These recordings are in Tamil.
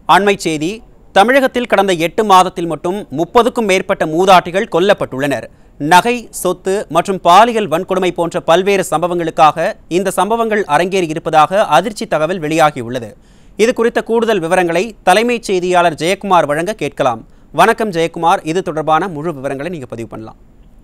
அண்மை செய்தி தமிழகத்தில் கடந்த எட்டு மாதத்தில் மட்டும் முப்பதுக்கும் மேற்பட்ட மூதாட்டிகள் கொல்லப்பட்டுள்ளனர் நகை சொத்து மற்றும் பாலியல் வன்கொடுமை போன்ற பல்வேறு சம்பவங்களுக்காக இந்த சம்பவங்கள் அரங்கேறி இருப்பதாக அதிர்ச்சி தகவல் வெளியாகியுள்ளது இது குறித்த கூடுதல் விவரங்களை தலைமைச் செய்தியாளர் ஜெயக்குமார் வழங்க கேட்கலாம் வணக்கம் ஜெயக்குமார் இது தொடர்பான முழு விவரங்களை நீங்க பதிவு பண்ணலாம்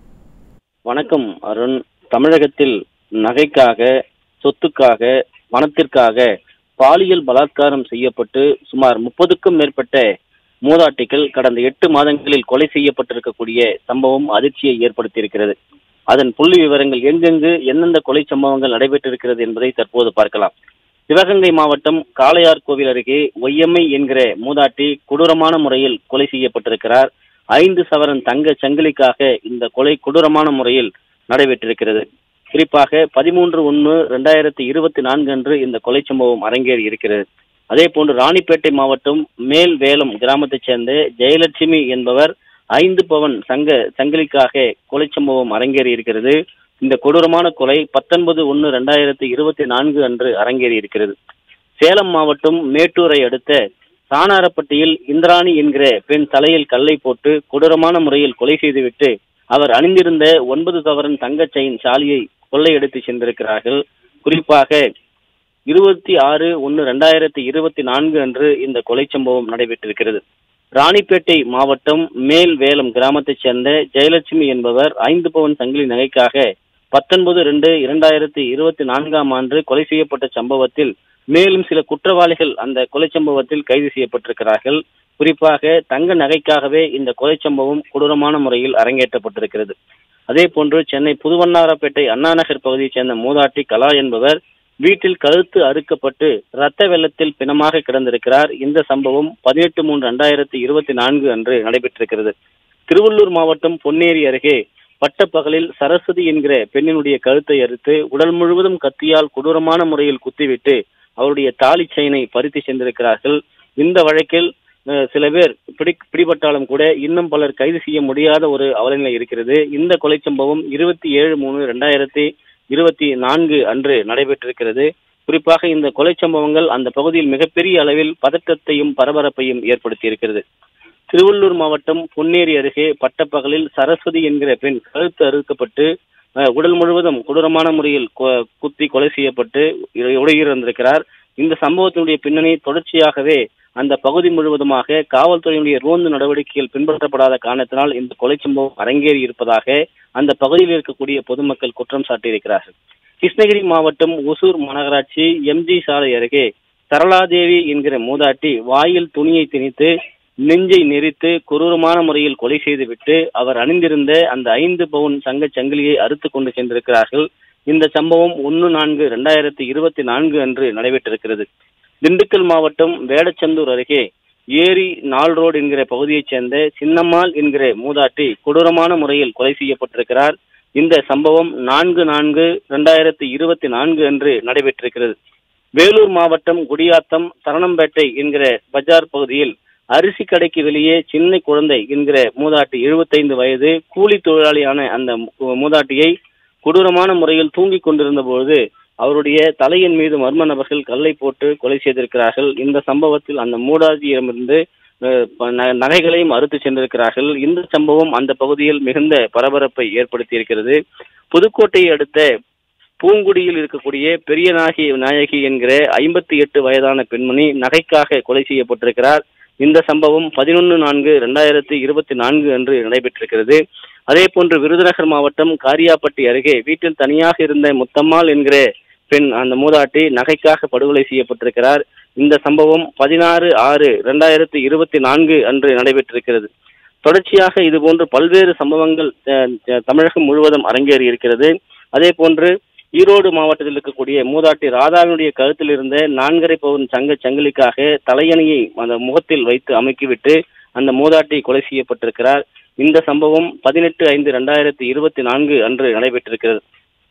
வணக்கம் அருண் தமிழகத்தில் நகைக்காக சொத்துக்காக பணத்திற்காக பாலியல் பலாத்காரம் செய்யப்பட்டு சுமார் முப்பதுக்கும் மேற்பட்ட மூதாட்டிகள் கடந்த எட்டு மாதங்களில் கொலை செய்யப்பட்டிருக்கக்கூடிய சம்பவம் அதிர்ச்சியை ஏற்படுத்தியிருக்கிறது அதன் புள்ளி விவரங்கள் எங்கெங்கு எந்தெந்த கொலை சம்பவங்கள் நடைபெற்றிருக்கிறது என்பதை தற்போது பார்க்கலாம் சிவகங்கை மாவட்டம் காளையார் கோவில் அருகே ஒய்யம்மை என்கிற மூதாட்டி கொடூரமான முறையில் கொலை செய்யப்பட்டிருக்கிறார் ஐந்து சவரன் தங்க சங்கிலிக்காக இந்த கொலை கொடூரமான முறையில் நடைபெற்றிருக்கிறது குறிப்பாக பதிமூன்று ஒன்று ரெண்டாயிரத்தி இருபத்தி நான்கு அன்று இந்த கொலை சம்பவம் அரங்கேறி இருக்கிறது அதே போன்று ராணிப்பேட்டை மாவட்டம் மேல் வேலம் கிராமத்தைச் சேர்ந்த ஜெயலட்சுமி என்பவர் ஐந்து பவன் சங்க சங்கிலிக்காக கொலை சம்பவம் அரங்கேறி இருக்கிறது இந்த கொடூரமான கொலை பத்தொன்பது ஒன்று ரெண்டாயிரத்தி இருபத்தி நான்கு அன்று அரங்கேறி இருக்கிறது சேலம் மாவட்டம் மேட்டூரை அடுத்த சாணாரப்பட்டியில் இந்திராணி என்கிற பெண் தலையில் கல்லை போட்டு கொடூரமான முறையில் கொலை செய்துவிட்டு அவர் அணிந்திருந்த ஒன்பது சவரன் தங்கச் செயின் சாலியை கொள்ளையடித்து சென்றிருக்கிறார்கள் குறிப்பாக இருபத்தி ஆறு ஒன்று ரெண்டாயிரத்தி இருபத்தி நான்கு அன்று இந்த கொலை சம்பவம் நடைபெற்றிருக்கிறது ராணிப்பேட்டை மாவட்டம் மேல் வேலம் கிராமத்தைச் சேர்ந்த ஜெயலட்சுமி என்பவர் ஐந்து பவன் சங்கிலி நகைக்காக பத்தொன்பது ரெண்டு இரண்டாயிரத்தி இருபத்தி நான்காம் ஆண்டு கொலை செய்யப்பட்ட சம்பவத்தில் மேலும் சில குற்றவாளிகள் அந்த கொலை சம்பவத்தில் கைது செய்யப்பட்டிருக்கிறார்கள் குறிப்பாக தங்க நகைக்காகவே இந்த கொலை சம்பவம் கொடூரமான முறையில் அரங்கேற்றப்பட்டிருக்கிறது அதே போன்று சென்னை புதுவண்ணாரப்பேட்டை அண்ணா நகர் பகுதியைச் சேர்ந்த மூதாட்டி கலா என்பவர் வீட்டில் கழுத்து அறுக்கப்பட்டு இரத்த வெள்ளத்தில் பிணமாக கிடந்திருக்கிறார் இந்த சம்பவம் பதினெட்டு மூன்று ரெண்டாயிரத்தி இருபத்தி நான்கு அன்று நடைபெற்றிருக்கிறது திருவள்ளூர் மாவட்டம் பொன்னேரி அருகே பட்டப்பகலில் சரஸ்வதி என்கிற பெண்ணினுடைய கழுத்தை அறுத்து உடல் முழுவதும் கத்தியால் கொடூரமான முறையில் குத்திவிட்டு அவருடைய தாலி செயினை பறித்து சென்றிருக்கிறார்கள் இந்த வழக்கில் அஹ், சில பேர் பிடி பிடிபட்டாலும் கூட இன்னும் பலர் கைது செய்ய முடியாத ஒரு அவலநிலை இருக்கிறது இந்த கொலை சம்பவம் இருபத்தி ஏழு மூணு ரெண்டாயிரத்தி இருபத்தி நான்கு அன்று நடைபெற்றிருக்கிறது குறிப்பாக இந்த கொலை சம்பவங்கள் அந்த பகுதியில் மிகப்பெரிய அளவில் பதட்டத்தையும் பரபரப்பையும் ஏற்படுத்தியிருக்கிறது திருவள்ளூர் மாவட்டம் பொன்னேரி அருகே பட்டப்பகலில் சரஸ்வதி என்கிற பெண் கழுத்து அறுக்கப்பட்டு அஹ், உடல் முழுவதும் கொடூரமான முறையில் கொ- குத்தி கொலை செய்யப்பட்டு இ- உயிரிழந்திருக்கிறார் இந்த சம்பவத்தினுடைய பின்னணி தொடர்ச்சியாகவே அந்த பகுதி முழுவதுமாக காவல்துறையினுடைய ரோந்து நடவடிக்கைகள் பின்பற்றப்படாத காரணத்தினால் இந்த கொலை சம்பவம் அரங்கேறி இருப்பதாக அந்த பகுதியில் இருக்கக்கூடிய பொதுமக்கள் குற்றம் சாட்டியிருக்கிறார்கள் கிருஷ்ணகிரி மாவட்டம் ஒசூர் மாநகராட்சி எம்ஜி சாலை அருகே சரளாதேவி என்கிற மூதாட்டி வாயில் துணியை திணித்து நெஞ்சை நெரித்து கொடூரமான முறையில் கொலை செய்துவிட்டு அவர் அணிந்திருந்த அந்த ஐந்து பவுன் சங்கச் சங்கிலியை அறுத்து கொண்டு சென்றிருக்கிறார்கள் இந்த சம்பவம் ஒன்று நான்கு ரெண்டாயிரத்தி இருபத்தி நான்கு அன்று நடைபெற்றிருக்கிறது திண்டுக்கல் மாவட்டம் வேடச்சந்தூர் அருகே ஏரி நாள் ரோடு என்கிற பகுதியைச் சேர்ந்த சின்னம்மாள் என்கிற மூதாட்டி கொடூரமான முறையில் கொலை செய்யப்பட்டிருக்கிறார் இந்த சம்பவம் நான்கு நான்கு ரெண்டாயிரத்தி இருபத்தி நான்கு அன்று நடைபெற்றிருக்கிறது வேலூர் மாவட்டம் குடியாத்தம் சரணம்பேட்டை என்கிற பஜார் பகுதியில் அரிசி கடைக்கு வெளியே சின்ன குழந்தை என்கிற மூதாட்டி 75 வயது கூலி தொழிலாளியான அந்த மூ- மூதாட்டியை கொடூரமான முறையில் தூங்கிக் கொண்டிருந்த பொழுது அவருடைய தலையின் மீது மர்ம நபர்கள் கல்லை போட்டு கொலை செய்திருக்கிறார்கள் இந்த சம்பவத்தில் அந்த மூதாட்டியிடமிருந்து அஹ், ப- ந- நகைகளையும் அறுத்து சென்றிருக்கிறார்கள் இந்த சம்பவம் அந்த பகுதியில் மிகுந்த பரபரப்பை ஏற்படுத்தியிருக்கிறது புதுக்கோட்டையை அடுத்த பூங்குடியில் இருக்கக்கூடிய பெரிய நாயகி நாயகி என்கிற ஐம்பத்தி எட்டு வயதான பெண்மணி நகைக்காக கொலை செய்யப்பட்டிருக்கிறார் இந்த சம்பவம் பதினொன்று நான்கு ரெண்டாயிரத்தி இருபத்தி நான்கு அன்று நடைபெற்றிருக்கிறது அதே போன்று விருதுநகர் மாவட்டம் காரியாப்பட்டி அருகே வீட்டில் தனியாக இருந்த முத்தம்மாள் என்கிற பெண் அந்த மூதாட்டி நகைக்காக படுகொலை செய்யப்பட்டிருக்கிறார் இந்த சம்பவம் பதினாறு ஆறு ரெண்டாயிரத்தி இருபத்தி நான்கு அன்று நடைபெற்றிருக்கிறது தொடர்ச்சியாக இதுபோன்று பல்வேறு சம்பவங்கள் அஹ், அஹ், தமிழகம் முழுவதும் அரங்கேறி இருக்கிறது அதே போன்று ஈரோடு மாவட்டத்தில் இருக்கக்கூடிய மூதாட்டி ராதாவினுடைய கழுத்தில் இருந்த நான்கரை பவுன் சங்க சங்கிலிக்காக தலையணியை அந்த முகத்தில் வைத்து அமுக்கிவிட்டு அந்த மூதாட்டி கொலை செய்யப்பட்டிருக்கிறார் இந்த சம்பவம் பதினெட்டு ஐந்து ரெண்டாயிரத்தி இருபத்தி நான்கு அன்று நடைபெற்றிருக்கிறது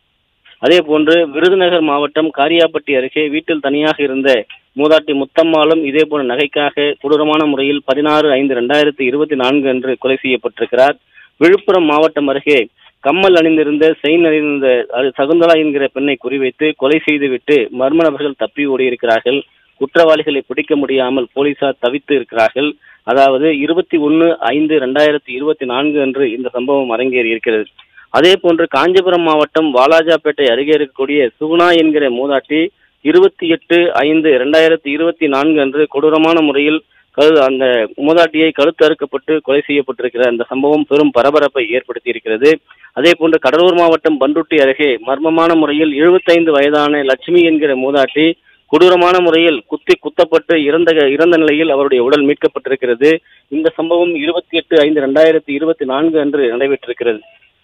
அதே போன்று விருதுநகர் மாவட்டம் காரியாப்பட்டி அருகே வீட்டில் தனியாக இருந்த மூதாட்டி முத்தம்மாளும் இதே போன்ற நகைக்காக கொடூரமான முறையில் பதினாறு ஐந்து ரெண்டாயிரத்தி இருபத்தி நான்கு அன்று கொலை செய்யப்பட்டிருக்கிறார் விழுப்புரம் மாவட்டம் அருகே கம்மல் அணிந்திருந்த செயின் அணிந்திருந்த அது சகுந்தலா என்கிற பெண்ணை குறிவைத்து கொலை செய்துவிட்டு மர்ம நபர்கள் தப்பி ஓடியிருக்கிறார்கள் குற்றவாளிகளை பிடிக்க முடியாமல் போலீசார் தவித்து இருக்கிறார்கள் அதாவது இருபத்தி ஒன்னு ஐந்து ரெண்டாயிரத்தி இருபத்தி நான்கு அன்று இந்த சம்பவம் அரங்கேறி இருக்கிறது அதே போன்று காஞ்சிபுரம் மாவட்டம் வாலாஜாப்பேட்டை அருகே இருக்கக்கூடிய சுகுணா என்கிற மூதாட்டி இருபத்தி எட்டு ஐந்து இரண்டாயிரத்தி இருபத்தி நான்கு அன்று கொடூரமான முறையில் கழு அந்த மூதாட்டியை கழுத்து அறுக்கப்பட்டு கொலை செய்யப்பட்டிருக்கிற அந்த சம்பவம் பெரும் பரபரப்பை ஏற்படுத்தி இருக்கிறது அதே போன்று கடலூர் மாவட்டம் பண்டுட்டி அருகே மர்மமான முறையில் எழுபத்தைந்து வயதான லட்சுமி என்கிற மூதாட்டி கொடூரமான முறையில் குத்தி குத்தப்பட்டு இறந்த இறந்த நிலையில் அவருடைய உடல் மீட்கப்பட்டிருக்கிறது இந்த சம்பவம் இருபத்தி எட்டு ஐந்து ரெண்டாயிரத்தி இருபத்தி நான்கு அன்று நடைபெற்றிருக்கிறது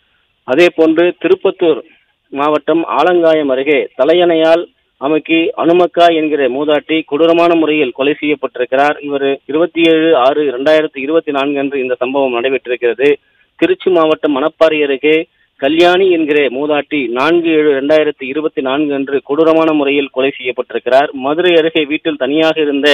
அதே போன்று திருப்பத்தூர் மாவட்டம் ஆலங்காயம் அருகே தலையணையால் அமுக்கி அனுமக்கா என்கிற மூதாட்டி கொடூரமான முறையில் கொலை செய்யப்பட்டிருக்கிறார் இவர் இருபத்தி ஏழு ஆறு இரண்டாயிரத்தி இருபத்தி நான்கு அன்று இந்த சம்பவம் நடைபெற்றிருக்கிறது திருச்சி மாவட்டம் மணப்பாறை அருகே கல்யாணி என்கிற மூதாட்டி நான்கு ஏழு இரண்டாயிரத்தி இருபத்தி நான்கு அன்று கொடூரமான முறையில் கொலை செய்யப்பட்டிருக்கிறார் மதுரை அருகே வீட்டில் தனியாக இருந்த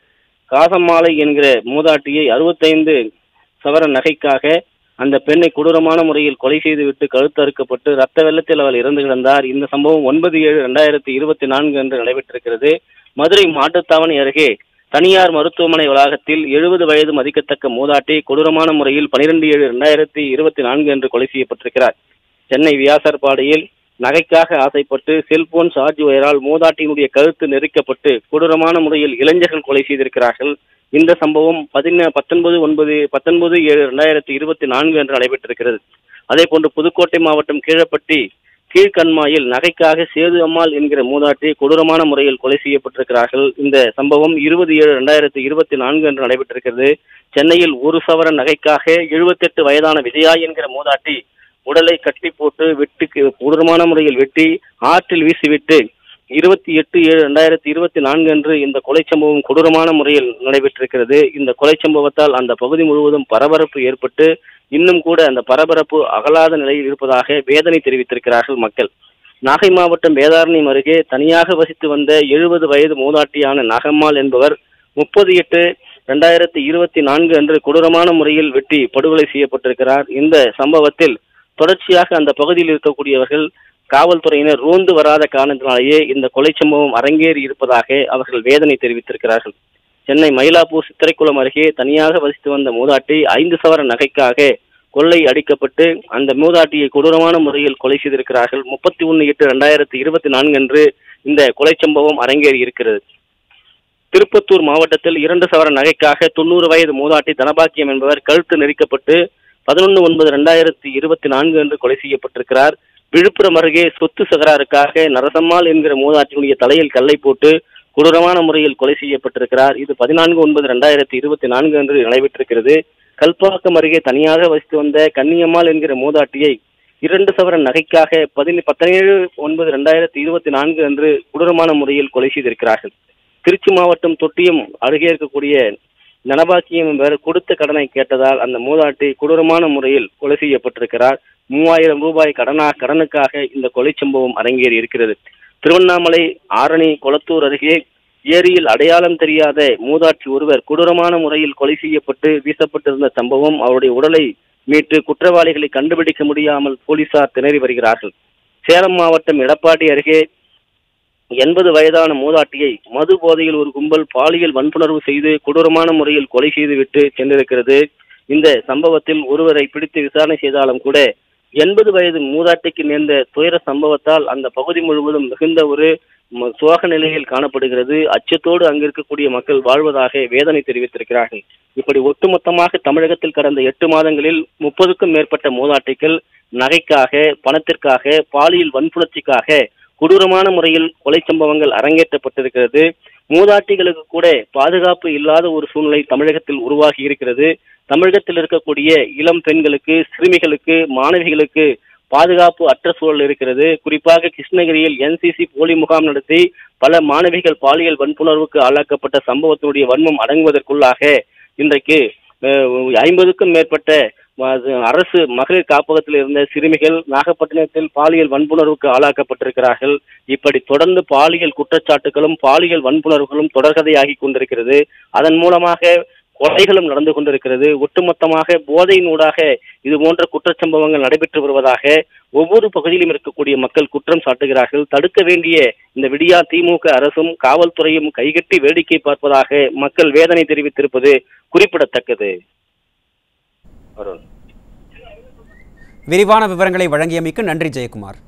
காசம்மாலை என்கிற மூதாட்டியை அறுபத்தைந்து சவர நகைக்காக அந்த பெண்ணை கொடூரமான முறையில் கொலை செய்துவிட்டு கழுத்து அறுக்கப்பட்டு ரத்த வெள்ளத்தில் அவள் இறந்து கிடந்தார் இந்த சம்பவம் ஒன்பது ஏழு ரெண்டாயிரத்தி இருபத்தி நான்கு அன்று நடைபெற்றிருக்கிறது மதுரை மாட்டுத்தாவணி அருகே தனியார் மருத்துவமனை வளாகத்தில் எழுபது வயது மதிக்கத்தக்க மூதாட்டி கொடூரமான முறையில் பனிரெண்டு ஏழு ரெண்டாயிரத்தி இருபத்தி நான்கு அன்று கொலை செய்யப்பட்டிருக்கிறார் சென்னை வியாசர்பாடியில் நகைக்காக ஆசைப்பட்டு செல்போன் சார்ஜ் ஒயரால் மூதாட்டியினுடைய கழுத்து நெரிக்கப்பட்டு கொடூரமான முறையில் இளைஞர்கள் கொலை செய்திருக்கிறார்கள் இந்த சம்பவம் பதின பத்தொன்பது ஒன்பது பத்தொன்பது ஏழு ரெண்டாயிரத்தி இருபத்தி நான்கு அன்று நடைபெற்றிருக்கிறது அதே போன்று புதுக்கோட்டை மாவட்டம் கீழப்பட்டி கீழ்கண்மாயில் நகைக்காக சேது அம்மாள் என்கிற மூதாட்டி கொடூரமான முறையில் கொலை செய்யப்பட்டிருக்கிறார்கள் இந்த சம்பவம் இருபது ஏழு ரெண்டாயிரத்தி இருபத்தி நான்கு அன்று நடைபெற்றிருக்கிறது சென்னையில் ஒரு சவர நகைக்காக எழுபத்தெட்டு வயதான விஜயா என்கிற மூதாட்டி உடலை கட்டி போட்டு வெட்டுக்கு கொடூரமான முறையில் வெட்டி ஆற்றில் வீசிவிட்டு இருபத்தி எட்டு ஏழு ரெண்டாயிரத்தி இருபத்தி நான்கு அன்று இந்த கொலை சம்பவம் கொடூரமான முறையில் நடைபெற்றிருக்கிறது இந்த கொலை சம்பவத்தால் அந்த பகுதி முழுவதும் பரபரப்பு ஏற்பட்டு இன்னும் கூட அந்த பரபரப்பு அகலாத நிலையில் இருப்பதாக வேதனை தெரிவித்திருக்கிறார்கள் மக்கள் நாகை மாவட்டம் வேதாரண்யம் அருகே தனியாக வசித்து வந்த எழுபது வயது மூதாட்டியான நாகம்மாள் என்பவர் முப்பது எட்டு ரெண்டாயிரத்தி இருபத்தி நான்கு அன்று கொடூரமான முறையில் வெட்டி படுகொலை செய்யப்பட்டிருக்கிறார் இந்த சம்பவத்தில் தொடர்ச்சியாக அந்த பகுதியில் இருக்கக்கூடியவர்கள் காவல்துறையினர் ரோந்து வராத காரணத்தினாலேயே இந்த கொலை சம்பவம் அரங்கேறி இருப்பதாக அவர்கள் வேதனை தெரிவித்திருக்கிறார்கள் சென்னை மயிலாப்பூர் சித்திரைக்குளம் அருகே தனியாக வசித்து வந்த மூதாட்டி ஐந்து சவர நகைக்காக கொள்ளை அடிக்கப்பட்டு அந்த மூதாட்டியை கொடூரமான முறையில் கொலை செய்திருக்கிறார்கள் முப்பத்தி ஒன்று எட்டு ரெண்டாயிரத்தி இருபத்தி நான்கு அன்று இந்த கொலை சம்பவம் அரங்கேறி இருக்கிறது திருப்பத்தூர் மாவட்டத்தில் இரண்டு சவர நகைக்காக தொண்ணூறு வயது மூதாட்டி தனபாக்கியம் என்பவர் கழுத்து நெரிக்கப்பட்டு பதினொன்று ஒன்பது ரெண்டாயிரத்தி இருபத்தி நான்கு அன்று கொலை செய்யப்பட்டிருக்கிறார் விழுப்புரம் அருகே சொத்து சகராருக்காக நரசம்மாள் என்கிற மூதாட்டியினுடைய தலையில் கல்லை போட்டு கொடூரமான முறையில் கொலை செய்யப்பட்டிருக்கிறார் இது பதினான்கு ஒன்பது ரெண்டாயிரத்தி இருபத்தி நான்கு அன்று நடைபெற்றிருக்கிறது கல்பாக்கம் அருகே தனியாக வசித்து வந்த கன்னியம்மாள் என்கிற மூதாட்டியை இரண்டு சவர நகைக்காக பதின பதினேழு ஒன்பது ரெண்டாயிரத்தி இருபத்தி நான்கு அன்று கொடூரமான முறையில் கொலை செய்திருக்கிறார்கள் திருச்சி மாவட்டம் தொட்டியம் அருகே இருக்கக்கூடிய நனபாக்கியம் என்பவர் கொடுத்த கடனை கேட்டதால் அந்த மூதாட்டி கொடூரமான முறையில் கொலை செய்யப்பட்டிருக்கிறார் மூவாயிரம் ரூபாய் கடனா கடனுக்காக இந்த கொலை சம்பவம் அரங்கேறி இருக்கிறது திருவண்ணாமலை ஆரணி கொளத்தூர் அருகே ஏரியில் அடையாளம் தெரியாத மூதாட்டி ஒருவர் கொடூரமான முறையில் கொலை செய்யப்பட்டு வீசப்பட்டிருந்த சம்பவம் அவருடைய உடலை மீட்டு குற்றவாளிகளை கண்டுபிடிக்க முடியாமல் போலீசார் திணறி வருகிறார்கள் சேலம் மாவட்டம் எடப்பாடி அருகே எண்பது வயதான மூதாட்டியை மது போதையில் ஒரு கும்பல் பாலியல் வன்புணர்வு செய்து கொடூரமான முறையில் கொலை செய்துவிட்டு சென்றிருக்கிறது இந்த சம்பவத்தில் ஒருவரை பிடித்து விசாரணை செய்தாலும் கூட எண்பது வயது மூதாட்டிக்கு நேர்ந்த துயர சம்பவத்தால் அந்த பகுதி முழுவதும் மிகுந்த ஒரு ம- சோக நிலையில் காணப்படுகிறது அச்சத்தோடு அங்கு இருக்கக்கூடிய மக்கள் வாழ்வதாக வேதனை தெரிவித்திருக்கிறார்கள் இப்படி ஒட்டுமொத்தமாக தமிழகத்தில் கடந்த எட்டு மாதங்களில் முப்பதுக்கும் மேற்பட்ட மூதாட்டிகள் நகைக்காக பணத்திற்காக பாலியல் வன்புணர்ச்சிக்காக கொடூரமான முறையில் கொலை சம்பவங்கள் அரங்கேற்றப்பட்டிருக்கிறது மூதாட்டிகளுக்கு கூட பாதுகாப்பு இல்லாத ஒரு சூழ்நிலை தமிழகத்தில் உருவாகி இருக்கிறது தமிழகத்தில் இருக்கக்கூடிய இளம் பெண்களுக்கு சிறுமிகளுக்கு மாணவிகளுக்கு பாதுகாப்பு அற்ற சூழல் இருக்கிறது குறிப்பாக கிருஷ்ணகிரியில் என்சிசி போலி முகாம் நடத்தி பல மாணவிகள் பாலியல் வன்புணர்வுக்கு ஆளாக்கப்பட்ட சம்பவத்தினுடைய வன்மம் அடங்குவதற்குள்ளாக இன்றைக்கு அஹ், ஐம்பதுக்கும் மேற்பட்ட அது அரசு மகளிர் காப்பகத்தில் இருந்த சிறுமிகள் நாகப்பட்டினத்தில் பாலியல் வன்புணர்வுக்கு ஆளாக்கப்பட்டிருக்கிறார்கள் இப்படி தொடர்ந்து பாலியல் குற்றச்சாட்டுகளும் பாலியல் வன்புணர்வுகளும் தொடர்கதையாகி கொண்டிருக்கிறது அதன் மூலமாக கொலைகளும் நடந்து கொண்டிருக்கிறது ஒட்டுமொத்தமாக போதையினூடாக இது போன்ற குற்றச்சம்பவங்கள் நடைபெற்று வருவதாக ஒவ்வொரு பகுதியிலும் இருக்கக்கூடிய மக்கள் குற்றம் சாட்டுகிறார்கள் தடுக்க வேண்டிய இந்த விடியா திமுக அரசும் காவல்துறையும் கைகட்டி வேடிக்கை பார்ப்பதாக மக்கள் வேதனை தெரிவித்திருப்பது குறிப்பிடத்தக்கது அருண் விரிவான விவரங்களை வழங்கியமைக்கு நன்றி ஜெயக்குமார்